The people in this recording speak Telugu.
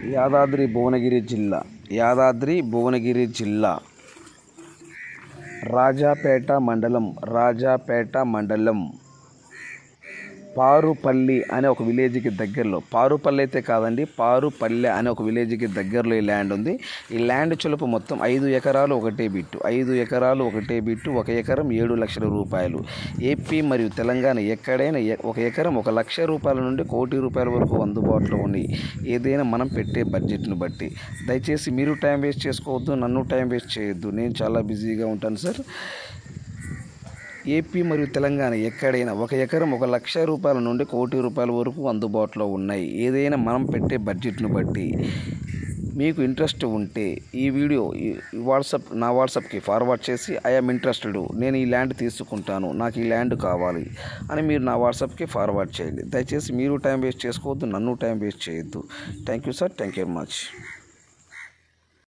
యాదాద్రి భువనగిరి జిల్లా యాదాద్రి భువనగిరి జిల్లా రాజాపేట మండలం రాజాపేట మండలం పారుపల్లి అనే ఒక విలేజ్కి దగ్గరలో పారుపల్లి అయితే కాదండి పారుపల్లె అనే ఒక విలేజ్కి దగ్గరలో ఈ ల్యాండ్ ఉంది ఈ ల్యాండ్ చులుపు మొత్తం ఐదు ఎకరాలు ఒకటే బిట్టు ఐదు ఎకరాలు ఒకటే బిట్టు ఒక ఎకరం ఏడు లక్షల రూపాయలు ఏపీ మరియు తెలంగాణ ఎక్కడైనా ఎ- ఒక ఎకరం ఒక లక్ష రూపాయల నుండి కోటి రూపాయల వరకు అందుబాటులో ఉన్నాయి ఏదైనా మనం పెట్టే బడ్జెట్ను బట్టి దయచేసి మీరు టైం వేస్ట్ చేసుకోవద్దు నన్ను టైం వేస్ట్ చేయొద్దు నేను చాలా బిజీగా ఉంటాను సార్ ఏపీ మరియు తెలంగాణ ఎక్కడైనా ఒక ఎకరం ఒక లక్ష రూపాయల నుండి కోటి రూపాయల వరకు అందుబాటులో ఉన్నాయి ఏదైనా మనం పెట్టే బడ్జెట్ను బట్టి మీకు ఇంట్రెస్ట్ ఉంటే ఈ వీడియో ఈ వాట్సాప్ నా వాట్సాప్కి ఫార్వర్డ్ చేసి ఐఎమ్ ఇంట్రెస్టెడ్ నేను ఈ ల్యాండ్ తీసుకుంటాను నాకు ఈ ల్యాండ్ కావాలి అని మీరు నా వాట్సాప్కి ఫార్వర్డ్ చేయండి దయచేసి మీరు టైం వేస్ట్ చేసుకోవద్దు నన్ను టైం వేస్ట్ చేయొద్దు thank you sir thank you very much